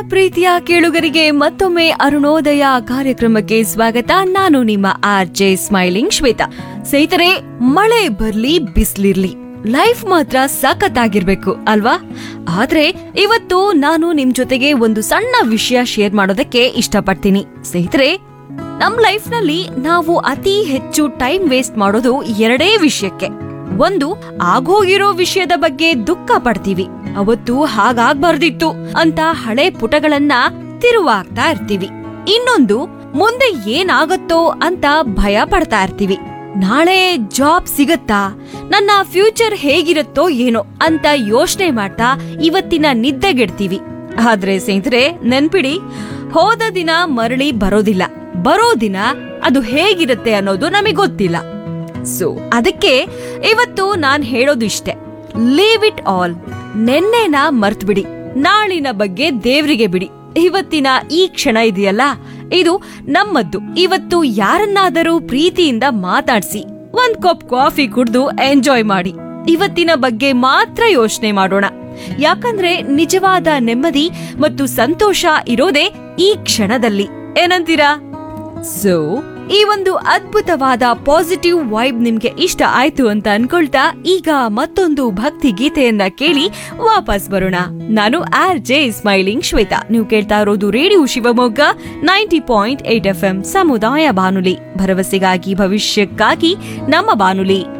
ಪ್ರೀತಿಯ ಕೇಳುಗರಿಗೆ ಮತ್ತೊಮ್ಮೆ ಅರುಣೋದಯ ಕಾರ್ಯಕ್ರಮಕ್ಕೆ ಸ್ವಾಗತ ನಾನು ನಿಮ್ಮ ಆರ್ ಜೆ ಸ್ಮೈಲಿಂಗ್ ಶ್ವೇತಾ ಸ್ನೇಹಿತರೆ ಮಳೆ ಬರ್ಲಿ ಬಿಸ್ಲಿರ್ಲಿ ಲೈಫ್ ಮಾತ್ರ ಸಖತ್ತಾಗಿರ್ಬೇಕು ಅಲ್ವಾ ಆದ್ರೆ ಇವತ್ತು ನಾನು ನಿಮ್ ಜೊತೆಗೆ ಒಂದು ಸಣ್ಣ ವಿಷಯ ಶೇರ್ ಮಾಡೋದಕ್ಕೆ ಇಷ್ಟಪಡ್ತೀನಿ ಸ್ನೇಹಿತರೆ ನಮ್ ಲೈಫ್ ನಲ್ಲಿ ನಾವು ಅತಿ ಹೆಚ್ಚು ಟೈಮ್ ವೇಸ್ಟ್ ಮಾಡೋದು ಎರಡೇ ವಿಷಯಕ್ಕೆ ಒಂದು ಆಗೋಗಿರೋ ವಿಷಯದ ಬಗ್ಗೆ ದುಃಖ ಪಡ್ತೀವಿ ಅವತ್ತು ಹಾಗಾಗ್ಬಾರ್ದಿತ್ತು ಅಂತ ಹಳೆ ಪುಟಗಳನ್ನ ತಿರುವಾಗ್ತಾ ಇರ್ತೀವಿ ಇನ್ನೊಂದು ಮುಂದೆ ಏನಾಗತ್ತೋ ಅಂತ ಭಯ ಪಡ್ತಾ ಇರ್ತೀವಿ ನಾಳೆ ಜಾಬ್ ಸಿಗತ್ತಾ ನನ್ನ ಫ್ಯೂಚರ್ ಹೇಗಿರುತ್ತೋ ಏನೋ ಅಂತ ಯೋಚನೆ ಮಾಡ್ತಾ ಇವತ್ತಿನ ನಿದ್ದೆಗೆಡ್ತೀವಿ ಆದ್ರೆ ಸ್ನೇಹಿತರೆ ನೆನ್ಪಿಡಿ ಹೋದ ದಿನ ಮರಳಿ ಬರೋದಿಲ್ಲ ಬರೋ ದಿನ ಅದು ಹೇಗಿರುತ್ತೆ ಅನ್ನೋದು ನಮಗೆ ಗೊತ್ತಿಲ್ಲ ಸೊ ಅದಕ್ಕೆ ಇವತ್ತು ನಾನ್ ಹೇಳೋದು ಇಷ್ಟೆ ಲೀವ್ ಇಟ್ ಆಲ್ ನೆನ್ನೆನ ಮರ್ತ್ ಬಿಡಿ ನಾಳಿನ ಬಗ್ಗೆ ದೇವ್ರಿಗೆ ಬಿಡಿ ಇವತ್ತಿನ ಈ ಕ್ಷಣ ಇದೆಯಲ್ಲ ಇದು ನಮ್ಮದ್ದು ಇವತ್ತು ಯಾರನ್ನಾದರೂ ಪ್ರೀತಿಯಿಂದ ಮಾತಾಡ್ಸಿ ಒಂದ್ ಕಪ್ ಕಾಫಿ ಕುಡ್ದು ಎಂಜಾಯ್ ಮಾಡಿ ಇವತ್ತಿನ ಬಗ್ಗೆ ಮಾತ್ರ ಯೋಚನೆ ಮಾಡೋಣ ಯಾಕಂದ್ರೆ ನಿಜವಾದ ನೆಮ್ಮದಿ ಮತ್ತು ಸಂತೋಷ ಇರೋದೇ ಈ ಕ್ಷಣದಲ್ಲಿ ಏನಂತೀರಾ ಸೊ ಈ ಒಂದು ಅದ್ಭುತವಾದ ಪಾಸಿಟಿವ್ ವೈಬ್ ನಿಮ್ಗೆ ಇಷ್ಟ ಆಯ್ತು ಅಂತ ಅನ್ಕೊಳ್ತಾ ಈಗ ಮತ್ತೊಂದು ಭಕ್ತಿ ಗೀತೆಯನ್ನ ಕೇಳಿ ವಾಪಸ್ ಬರೋಣ ನಾನು ಆರ್ ಜೆ ಸ್ಮೈಲಿಂಗ್ ಶ್ವೇತಾ ನೀವು ಕೇಳ್ತಾ ಇರೋದು radio Shivamogga ninety point eight F M ಸಮುದಾಯ ಬಾನುಲಿ ಭರವಸೆಗಾಗಿ ಭವಿಷ್ಯಕ್ಕಾಗಿ ನಮ್ಮ ಬಾನುಲಿ